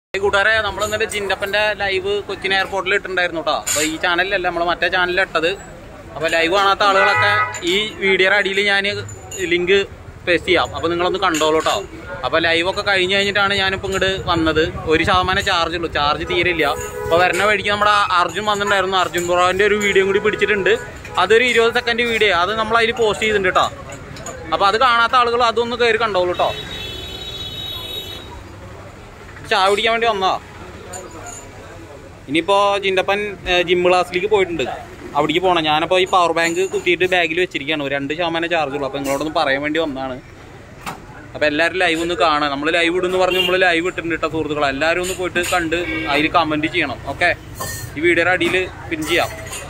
ഈ കൂട്ടുകാരെ നമ്മൾ ഇന്നലെ ജിൻഡപ്പന്റെ ലൈവ് കൊച്ചിൻ എയർപോർട്ടിൽ ഇട്ടിട്ടുണ്ടായിരുന്നു കേട്ടോ അപ്പൊ ഈ ചാനലിലല്ല നമ്മൾ മറ്റേ ചാനലിൽ ഇട്ടത് അപ്പൊ ലൈവ് കാണാത്ത ആളുകളൊക്കെ ഈ വീഡിയോയുടെ അടിയിൽ ഞാൻ ലിങ്ക് പേസ്റ്റ് ചെയ്യാം അപ്പൊ നിങ്ങളൊന്ന് കണ്ടോളൂ കേട്ടോ അപ്പൊ ലൈവ് ഒക്കെ കഴിഞ്ഞ് കഴിഞ്ഞിട്ടാണ് ഞാനിപ്പോ ഇങ്ങോട്ട് വന്നത് ഒരു ശതമാനം ചാർജ് ഉള്ളൂ ചാർജ് തീരെ ഇല്ല അപ്പൊ വരുന്ന വഴിക്ക് നമ്മുടെ അർജുൻ വന്നിട്ടുണ്ടായിരുന്നു അർജുൻ ബുറാവിന്റെ ഒരു വീഡിയോ കൂടി പിടിച്ചിട്ടുണ്ട് അതൊരു ഇരുപത് സെക്കൻഡ് വീഡിയോ അത് നമ്മൾ അതിൽ പോസ്റ്റ് ചെയ്തിട്ടുണ്ട് കേട്ടോ അപ്പൊ അത് കാണാത്ത ആളുകൾ അതൊന്ന് കയറി കണ്ടോളൂ കേട്ടോ ചായ കുടിക്കാൻ വേണ്ടി വന്നതാ ഇനിയിപ്പോ ജിൻഡപ്പൻ ജിം ക്ലാസ്സിലേക്ക് പോയിട്ടുണ്ട് അവിടേക്ക് പോകണം ഞാനപ്പോൾ ഈ പവർ ബാങ്ക് കുത്തിയിട്ട് ബാഗിൽ വെച്ചിരിക്കുകയാണ് ഒരു രണ്ട് ശതമാനം ചാർജ് ഉള്ളൂ അപ്പോൾ നിങ്ങളോടൊന്ന് പറയാൻ വേണ്ടി വന്നതാണ് അപ്പോൾ എല്ലാവരും ലൈവ് ഒന്ന് കാണാം നമ്മൾ ലൈവ് ഇടുന്ന് പറഞ്ഞ് നമ്മൾ ലൈവ് ഇട്ടിട്ടുണ്ട് കേട്ടോ സുഹൃത്തുക്കളെ എല്ലാവരും ഒന്ന് പോയിട്ട് കണ്ട് അതിൽ കമൻറ്റ് ചെയ്യണം ഓക്കെ ഈ വീഡിയോയുടെ അടിയിൽ പിൻ ചെയ്യാം